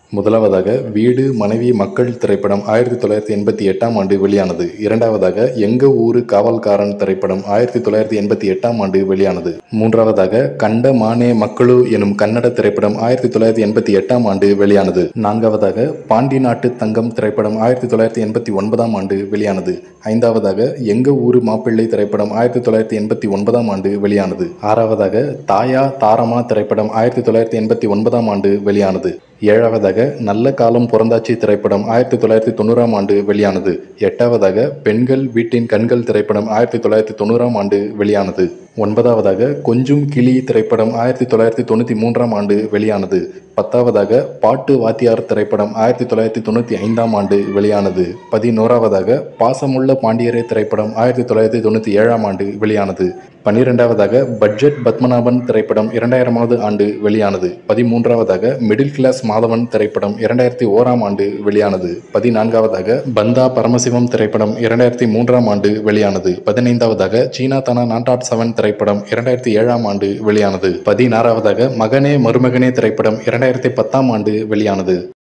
முதலாவதாக வீடு மனைவி மக்கள் திரைப்படம் ஆயிரத்தி தொள்ளாயிரத்தி எண்பத்தி எட்டாம் ஆண்டு வெளியானது இரண்டாவதாக எங்க ஊரு காவல்காரன் திரைப்படம் ஆயிரத்தி தொள்ளாயிரத்தி எண்பத்தி எட்டாம் ஆண்டு வெளியானது மூன்றாவதாக கண்ட மானே மக்களு எனும் கன்னட திரைப்படம் ஆயிரத்தி தொள்ளாயிரத்தி எண்பத்தி எட்டாம் ஆண்டு வெளியானது நான்காவதாக பாண்டி நாட்டு தங்கம் திரைப்படம் ஆயிரத்தி தொள்ளாயிரத்தி எண்பத்தி ஒன்பதாம் ஆண்டு வெளியானது ஐந்தாவதாக எங்க ஊரு மாப்பிள்ளை திரைப்படம் ஆயிரத்தி தொள்ளாயிரத்தி எண்பத்தி ஒன்பதாம் ஆண்டு வெளியானது ஆறாவதாக தாயா தாரமா திரைப்படம் ஆயிரத்தி தொள்ளாயிரத்தி எண்பத்தி ஒன்பதாம் ஆண்டு வெளியானது ஏழாவதாக நல்ல காலம் பிறந்தாச்சி திரைப்படம் ஆயிரத்தி தொள்ளாயிரத்தி தொண்ணூறாம் ஆண்டு வெளியானது எட்டாவதாக பெண்கள் வீட்டின் கண்கள் திரைப்படம் ஆயிரத்தி தொள்ளாயிரத்தி தொண்ணூறாம் ஆண்டு வெளியானது ஒன்பதாவதாக கொஞ்சும் கிளி திரைப்படம் ஆயிரத்தி தொள்ளாயிரத்தி தொண்ணூற்றி மூன்றாம் ஆண்டு வெளியானது பத்தாவதாக பாட்டு வாத்தியார் திரைப்படம் ஆயிரத்தி தொள்ளாயிரத்தி தொண்ணூற்றி ஐந்தாம் ஆண்டு வெளியானது பதினோராவதாக பாசமுள்ள பாண்டியரே திரைப்படம் ஆயிரத்தி தொள்ளாயிரத்தி தொண்ணூற்றி ஏழாம் ஆண்டு வெளியானது பன்னிரெண்டாவதாக பட்ஜெட் பத்மநாபன் திரைப்படம் இரண்டாயிரமாவது ஆண்டு வெளியானது பதிமூன்றாவதாக மிடில் கிளாஸ் மாதவன் திரைப்படம் இரண்டாயிரத்தி ஓராம் ஆண்டு வெளியானது பதினான்காவதாக பந்தா பரமசிவம் திரைப்படம் இரண்டாயிரத்தி மூன்றாம் ஆண்டு வெளியானது பதினைந்தாவதாக சீனா தனா நாட்டாட் செவன் திரைப்படம் இரண்டாயிரத்தி ஏழாம் ஆண்டு வெளியானது பதினாறாவதாக மகனே மருமகனே திரைப்படம் இரண்டாயிரத்தி பத்தாம் ஆண்டு வெளியானது